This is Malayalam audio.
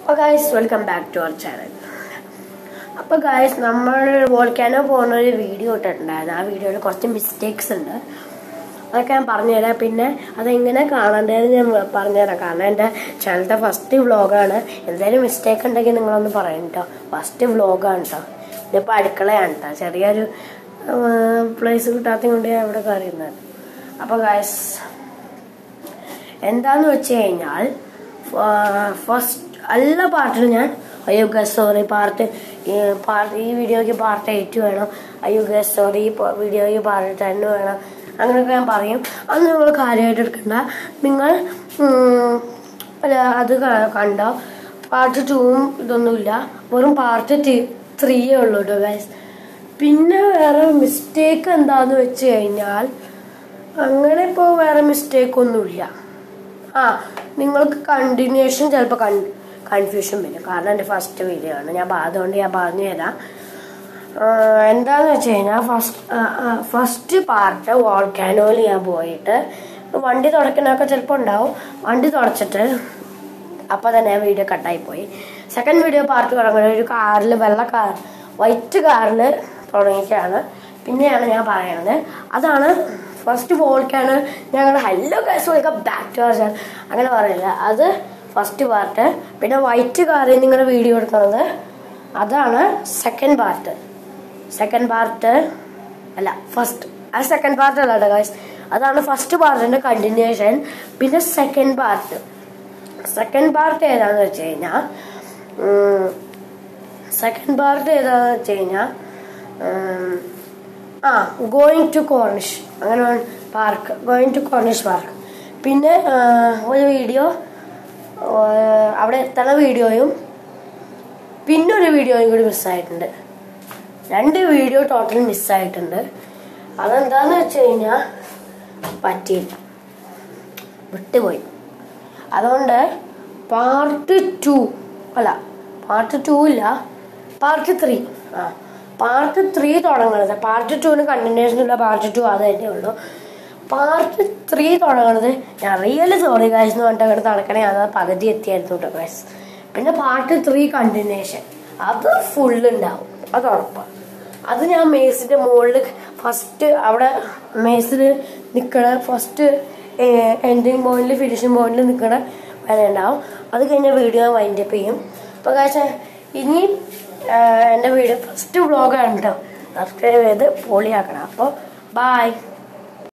അപ്പോൾ guys welcome back to our channel അപ്പോൾ ഗായ്സ് നമ്മൾ വോൾക്കാനോ പോകുന്ന ഒരു വീഡിയോ ഇട്ടിട്ടുണ്ടായിരുന്നു ആ വീഡിയോയിൽ കുറച്ച് മിസ്റ്റേക്സ് ഉണ്ട് അതൊക്കെ ഞാൻ പറഞ്ഞുതരാം പിന്നെ അതെങ്ങനെ കാണേണ്ടതെന്ന് ഞാൻ പറഞ്ഞുതരാം കാരണം എൻ്റെ ചാനലത്തെ ഫസ്റ്റ് വ്ളോഗാണ് എന്തെങ്കിലും മിസ്റ്റേക്ക് ഉണ്ടെങ്കിൽ നിങ്ങളൊന്ന് പറയും കേട്ടോ ഫസ്റ്റ് വ്ളോഗാണ് കേട്ടോ ഇതിപ്പോൾ അടുക്കളയാണ് കേട്ടോ ചെറിയൊരു പ്ലേസ് കിട്ടാത്ത കൊണ്ട് ഞാൻ ഇവിടെ കയറിയുന്നത് അപ്പോൾ ഗായ്സ് എന്താന്ന് വെച്ച് കഴിഞ്ഞാൽ ഫസ്റ്റ് എല്ലാ പാർട്ടിലും ഞാൻ അയ്യോ ഗസ് സോറി പാർട്ട് പാർട്ട് ഈ വീഡിയോയ്ക്ക് പാർട്ട് എയ്റ്റ് വേണം അയ്യോ ഗസ് സോറി ഈ വീഡിയോയ്ക്ക് പാർട്ട് ടെൻ വേണം അങ്ങനെയൊക്കെ ഞാൻ പറയും അത് നിങ്ങൾ കാര്യമായിട്ട് എടുക്കണ്ട നിങ്ങൾ ഉം, അല്ല അത് ക- കണ്ടോ പാർട്ട് ടൂവും ഇതൊന്നുമില്ല വെറും പാർട്ട് ത്രീയേ ഉള്ളൂ കേട്ടോ ഗൈസ് പിന്നെ വേറെ മിസ്റ്റേക്ക് എന്താന്ന് വെച്ച് കഴിഞ്ഞാൽ അങ്ങനെ ഇപ്പോൾ വേറെ മിസ്റ്റേക്ക് ഒന്നുമില്ല ആ നിങ്ങൾക്ക് കണ്ടിന്യൂഷൻ ചിലപ്പോൾ കൺ കൺഫ്യൂഷൻ വരും കാരണം എൻ്റെ ഫസ്റ്റ് വീഡിയോ ആണ് ഞാൻ പ- അതുകൊണ്ട് ഞാൻ പറഞ്ഞു തരാം ആ, എന്താന്ന് വെച്ച് കഴിഞ്ഞാൽ ഫസ്റ്റ് ഫസ്റ്റ് പാർട്ട് വോൾക്കാനോയിൽ ഞാൻ പോയിട്ട് വണ്ടി തുടക്കണൊക്കെ ചിലപ്പോൾ ഉണ്ടാവും വണ്ടി തുടച്ചിട്ട് അപ്പോൾ തന്നെ വീഡിയോ കട്ടായി പോയി സെക്കൻഡ് വീഡിയോ പാർട്ട് തുടങ്ങുന്നത് ഒരു കാറിൽ വെള്ള കാർ വൈറ്റ് കാറിൽ തുടങ്ങിയിട്ടാണ് പിന്നെയാണ് ഞാൻ പറയുന്നത് അതാണ് ഫസ്റ്റ് വോൾക്കാണ് ഞങ്ങൾ hello guys welcome back to our channel അങ്ങനെ പറയില്ല അത് ഫസ്റ്റ് പാർട്ട് പിന്നെ വൈറ്റ് കാറിൽ നിങ്ങളുടെ വീഡിയോ എടുക്കുന്നത് അതാണ് സെക്കൻഡ് പാർട്ട് സെക്കൻഡ് പാർട്ട് അല്ല ഫസ്റ്റ് അത് സെക്കൻഡ് പാർട്ട് അല്ല കേട്ടോ ഗൈസ് അതാണ് ഫസ്റ്റ് പാർട്ടിന്റെ കണ്ടിന്യൂഷൻ പിന്നെ സെക്കൻഡ് പാർട്ട് സെക്കൻഡ് പാർട്ട് ഏതാന്ന് വെച്ച് കഴിഞ്ഞാൽ സെക്കൻഡ് പാർട്ട് ഏതാന്ന് വെച്ച് കഴിഞ്ഞാൽ ആ ഗോയിങ് ടു കോർണിഷ് അങ്ങനെ park going to Corniche park പിന്നെ ആ, ഒരു വീഡിയോ അവിടെ എത്തണ വീഡിയോയും പിന്നെ ഒരു വീഡിയോയും കൂടി മിസ്സായിട്ടുണ്ട് രണ്ട് വീഡിയോ ടോട്ടൽ മിസ്സായിട്ടുണ്ട് അതെന്താന്ന് വെച്ച് കഴിഞ്ഞാൽ പറ്റിയില്ല വിട്ടുപോയി അതുകൊണ്ട് പാർട്ട് ടു അല്ല പാർട്ട് ടു ഇല്ല പാർട്ട് ത്രീ ആ പാർട്ട് ത്രീ തുടങ്ങണത് പാർട്ട് ടുവിന് കണ്ടിന്യൂഷൻ ഇല്ല പാർട്ട് ടു അത് തന്നെ ഉള്ളൂ പാർട്ട് ത്രീ തുടങ്ങണത് ഞാൻ റിയലി സോറി ഗൈസ് എന്ന് പറഞ്ഞിട്ട് അങ്ങനെ നടക്കണേ അത് പകുതി എത്തിയായിരുന്നു കേട്ടോ ഗൈസ് പിന്നെ പാർട്ട് ത്രീ കണ്ടിന്യൂഷൻ അത് ഫുൾ ഉണ്ടാവും അത് ഉറപ്പാണ് അത് ഞാൻ മേസിന്റെ മുകളിൽ ഫസ്റ്റ് അവിടെ മേസിൽ നിൽക്കണ ഫസ്റ്റ് എൻഡിങ് പോയിന്റിൽ ഫിനിഷിംഗ് പോയിന്റിൽ നിൽക്കണ വരെ ഉണ്ടാവും അത് കഴിഞ്ഞ വീഡിയോ വൈൻഡ് അപ്പ് ചെയ്യും അപ്പോൾ കാശ ഇനി എൻ്റെ വീഡിയോ ഫസ്റ്റ് വ്ളോഗാണ് കേട്ടോ സബ്സ്ക്രൈബ് ചെയ്ത് പൊളിയാക്കണം അപ്പോൾ ബായ്